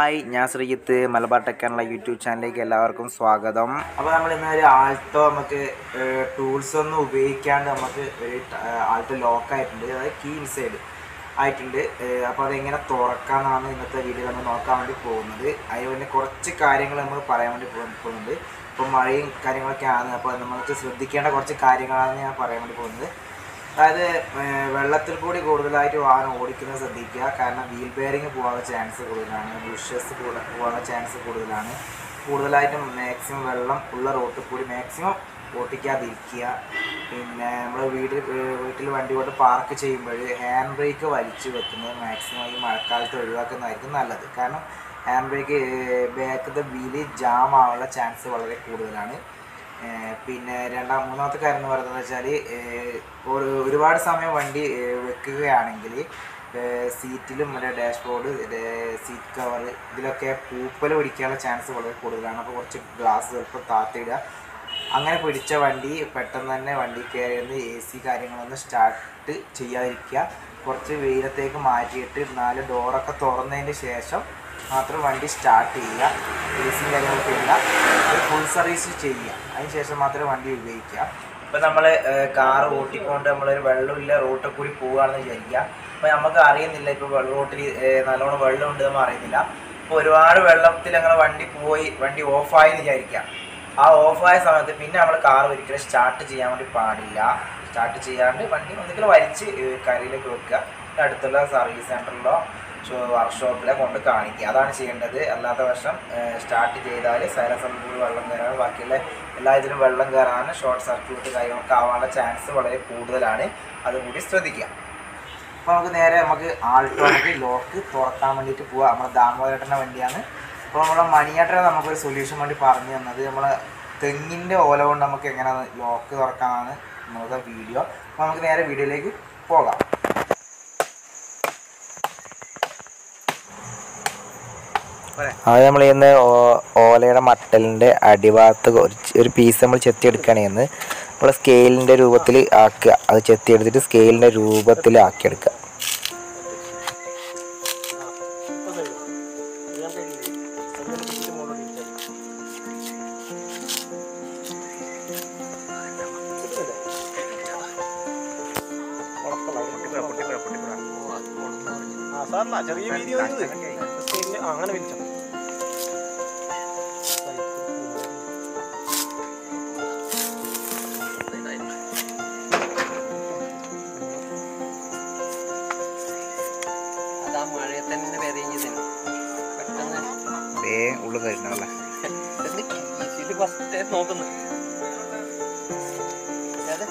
Hi ഞാൻ Sreejith Malabar ടെക്കാനുള്ള YouTube ചാനലിലേക്ക് എല്ലാവർക്കും സ്വാഗതം അപ്പോൾ നമ്മൾ ഇന്ന് ഒരു ആൾട്ടോ നമുക്ക് ടൂൾസ് ഒന്നും ഉപയോഗിക്കാണ്ട് നമുക്ക് ഒരു ആൾട്ടോ ലോക്ക് ആയിട്ടുണ്ട് അതായത് കീ ഇൻസൈഡ് ആയിട്ടുണ്ട് അപ്പോൾ അതെങ്ങനെ തുറക്കാമെന്നാണ് ഇന്നത്തെ വീഡിയോ നമ്മൾ നോക്കാൻ വേണ്ടി പോകുന്നത് അതിന് കുറച്ച് കാര്യങ്ങൾ നമ്മൾ പറയാൻ വേണ്ടി പോ- പോകുന്നുണ്ട് ഇപ്പോൾ മഴയും കാര്യങ്ങളൊക്കെ ആണ് അപ്പോൾ നമുക്ക് ശ്രദ്ധിക്കേണ്ട കുറച്ച് കാര്യങ്ങളാണ് ഞാൻ പറയാൻ വേണ്ടി പോകുന്നത് അതായത് ഏർ വെള്ളത്തിൽ കൂടി കൂടുതലായിട്ട് വാഹനം ഓടിക്കുന്നത് ശ്രദ്ധിക്കുക കാരണം വീൽ ബെയറിങ് പോകാനുള്ള ചാൻസ് കൂടുതലാണ് ബുഷസ് കൂടെ പോകാനുള്ള ചാൻസ് കൂടുതലാണ് കൂടുതലായിട്ടും മാക്സിമം വെള്ളം ഉള്ള റോട്ടിൽ കൂടി മാക്സിമം ഓട്ടിക്കാതിരിക്കുക പിന്നെ നമ്മൾ വീട് ഏർ വീട്ടിൽ വണ്ടി കൊണ്ട് പാർക്ക് ചെയ്യുമ്പോൾ ഹാൻഡ് ബ്രേക്ക് വലിച്ചു വെക്കുന്നത് മാക്സിമം ഈ മഴക്കാലത്ത് ഒഴിവാക്കുന്നതായിരിക്കും നല്ലത് കാരണം ഹാൻഡ് ബ്രേക്ക് ബാക്കത്തെ വീല് ജാം ആവാനുള്ള ചാൻസ് വളരെ കൂടുതലാണ് ഏർ പിന്നെ രണ്ടാം മൂന്നാമത്തെ കാര്യം എന്ന് പറയുന്നത് വെച്ചാൽ ഒരുപാട് സമയം വണ്ടി ഏർ വെക്കുകയാണെങ്കിൽ സീറ്റിലും മറ്റേ ഡാഷ്ബോർഡ് സീറ്റ് കവർ ഇതിലൊക്കെ പൂപ്പൽ പിടിക്കാനുള്ള ചാൻസ് വളരെ കൂടുതലാണ് അപ്പോൾ കുറച്ച് ഗ്ലാസ് ചിലപ്പോൾ താത്തിയിടുക അങ്ങനെ പിടിച്ച വണ്ടി പെട്ടെന്ന് തന്നെ വണ്ടി കയറി എ സി കാര്യങ്ങളൊന്നും സ്റ്റാർട്ട് ചെയ്യാതിരിക്കുക കുറച്ച് വെയിലത്തേക്ക് മാറ്റിയിട്ട് നാല് ഡോറൊക്കെ തുറന്നതിന് ശേഷം മാത്രം വണ്ടി സ്റ്റാർട്ട് ചെയ്യുക എ സി കാര്യങ്ങളൊക്കെ ഇല്ല ഒരു ഫുൾ സർവീസ് ചെയ്യുക അതിന് ശേഷം മാത്രമേ വണ്ടി ഉപയോഗിക്കുക ഇപ്പം നമ്മൾ കാർ ഓട്ടിക്കൊണ്ട് നമ്മളൊരു വെള്ളമില്ല റോട്ടിൽ കൂടി പോവുകയാണെന്ന് വിചാരിക്കുക അപ്പോൾ നമുക്ക് അറിയുന്നില്ല ഇപ്പോൾ റോട്ടിൽ നല്ലോണം വെള്ളമുണ്ട് നമ്മൾ അറിയുന്നില്ല അപ്പോൾ ഒരുപാട് വെള്ളത്തിൽ അങ്ങനെ വണ്ടി പോയി വണ്ടി ഓഫായി എന്ന് വിചാരിക്കുക ആ ഓഫായ സമയത്ത് പിന്നെ നമ്മൾ കാർ ഒരിക്കലും സ്റ്റാർട്ട് ചെയ്യാൻ വേണ്ടി പാടില്ല സ്റ്റാർട്ട് ചെയ്യാണ്ട് വണ്ടി ഒന്നിക്കലും വലിച്ച് ഏഹ് കരയിലേക്ക് വെക്കുക അടുത്തുള്ള സർവീസ് സെൻറ്ററിലോ വർക്ക്ഷോപ്പിലോ കൊണ്ട് കാണിക്കുക അതാണ് ചെയ്യേണ്ടത് അല്ലാത്ത വർഷം സ്റ്റാർട്ട് ചെയ്താൽ സൈലൻസറിൽ കൂടി വെള്ളം കയറാൻ ബാക്കിയുള്ള എല്ലാ ഇതിലും വെള്ളം കയറാൻ ഷോർട്ട് സർക്യൂട്ട് കാര്യങ്ങളൊക്കെ ആവാനുള്ള ചാൻസ് വളരെ കൂടുതലാണ് അതും കൂടി ശ്രദ്ധിക്കുക അപ്പോൾ നമുക്ക് നേരെ നമുക്ക് ആൾട്ടോണിക്ക് ലോക്ക് തുറക്കാൻ വേണ്ടിയിട്ട് പോവാം നമ്മുടെ ദാമോദരേട്ടൻ്റെ വണ്ടിയാണ് അപ്പോൾ നമ്മളെ മണിയേട്ടനെ നമുക്കൊരു സൊല്യൂഷൻ വേണ്ടി പറഞ്ഞു തന്നത് നമ്മളെ തെങ്ങിൻ്റെ ഓല കൊണ്ട് നമുക്ക് എങ്ങനെ ലോക്ക് തുറക്കാനാണ് നമ്മുടെ വീഡിയോ അപ്പോൾ നമുക്ക് നേരെ വീഡിയോയിലേക്ക് പോകാം അത് നമ്മൾ ഇന്ന് ഓലയുടെ മട്ടലിൻ്റെ അടിഭാഗത്ത് കുറച്ച് ഒരു പീസ് നമ്മൾ ചെത്തി എടുക്കുകയാണെങ്കിൽ നമ്മൾ സ്കെയിലിൻ്റെ രൂപത്തിൽ ആക്കുക അത് ചെത്തി എടുത്തിട്ട് സ്കെയിലിൻ്റെ രൂപത്തിൽ ആക്കിയെടുക്കുക ചെറിയ വീഡിയോ അങ്ങനെ വിളിച്ചോ അതാ മഴയെ തന്നെ പെരഞ്ഞത് പെട്ടെന്ന് വേഗം ഉള്ളു കയറ്റണമല്ലേ ഇത് ഫസ്റ്റ് നോക്കുന്നു ഏത്?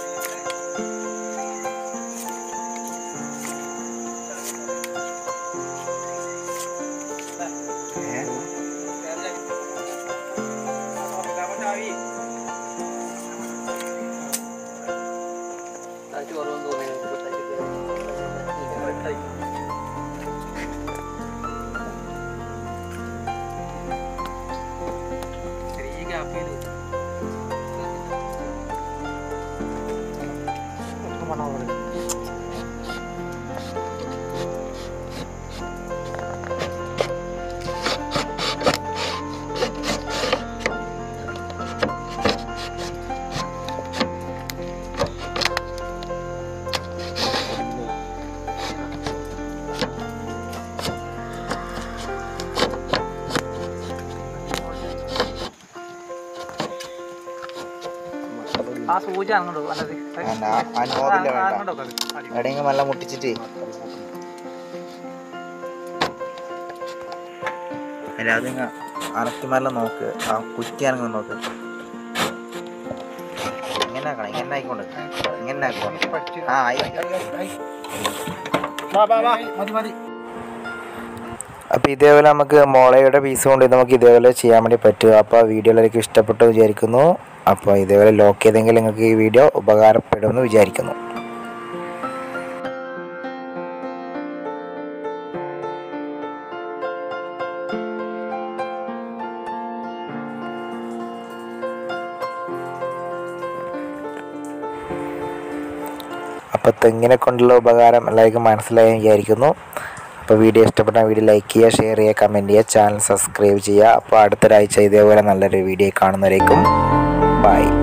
കാറ്റ് കുറവെന്ന് തോന്നി എനിക്ക് പെട്ടെന്ന് കേറി. ചെറിയ ഗ്യാപ്പില് ആ സൂചി അങ്ങോട്ട് നല്ലത് അനുമോദില്ല വേണ്ട അങ്ങോട്ട് എവിടെയെങ്കിലും നല്ല മുട്ടിച്ചിട്ട് അല്ല അതിങ്ങ അനക്കുമല്ല നോക്ക് ആ കുറ്റി അനങ്ങ് നോക്ക് ഇങ്ങനെ ആക്കണം ഇങ്ങനെ ആയിക്കൊണ്ട് ഇങ്ങനെ ആക്കണം ആ ആയി മതി മതി അപ്പോൾ ഇതേപോലെ നമുക്ക് മുളയുടെ പീസ് കൊണ്ട് നമുക്ക് ഇതേപോലെ ചെയ്യാൻ വേണ്ടി പറ്റും അപ്പോൾ ആ വീഡിയോ എല്ലാവർക്കും ഇഷ്ടപ്പെട്ടു വിചാരിക്കുന്നു അപ്പോൾ ഇതേപോലെ ലോക്ക് ചെയ്തെങ്കിൽ നിങ്ങൾക്ക് ഈ വീഡിയോ ഉപകാരപ്പെടുമെന്ന് വിചാരിക്കുന്നു അപ്പോൾ തെങ്ങിനെ കൊണ്ടുള്ള ഉപകാരം എല്ലാവർക്കും മനസ്സിലായി വിചാരിക്കുന്നു അപ്പോൾ വീഡിയോ ഇഷ്ടപ്പെട്ട വീഡിയോ ലൈക്ക് ചെയ്യുക ഷെയർ ചെയ്യുക കമൻറ്റ് ചെയ്യുക ചാനൽ സബ്സ്ക്രൈബ് ചെയ്യുക അപ്പോൾ അടുത്തൊരാഴ്ച ഇതേപോലെ നല്ലൊരു വീഡിയോ കാണുന്നവരേക്കും ബൈ